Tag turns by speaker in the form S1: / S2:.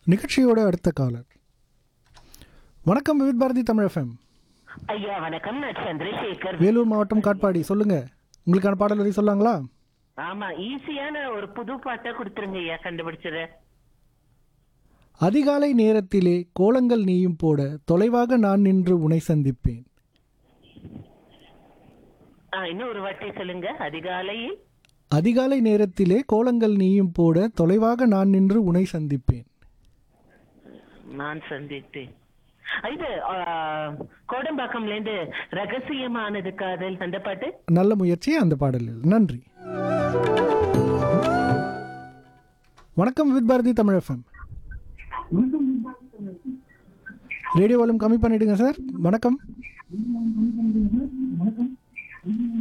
S1: நிகழ்ச்சியோட அடுத்த காலர் வணக்கம் விவித் பாரதி தமிழ் எஃப்எம்
S2: ஐயா வணக்கம் நான் சந்திரசேகர்
S1: வேலூர் மாவட்டம் காட்பாடி சொல்லுங்க உங்களுக்கான பாடல் வரி சொல்லாங்களா
S2: ஆமா ஈஸியான ஒரு புது பாட்டை கொடுத்துருங்க ஐயா கண்டுபிடிச்சிரு
S1: அதிகாலை நேரத்திலே கோலங்கள் நீயும் போட தொலைவாக நான் நின்று உனை சந்திப்பேன்
S2: ஆ, இன்னும் ஒரு வாட்டி சொல்லுங்க அதிகாலையில்
S1: அதிகாலை நேரத்திலே கோலங்கள் நீயும் போட தொலைவாக நான் நின்று உனை சந்திப்பேன்
S2: நான் சந்தித்தேன் இது ஆ, கோடம்பாக்கம்ல இருந்து ரகசியமானது காதல் அந்த பாட்டு
S1: நல்ல முயற்சி அந்த பாடலில் நன்றி வணக்கம் Vividh Bharati Tamil FM radio volume கம்மி பண்ணிடுங்க சார் வணக்கம்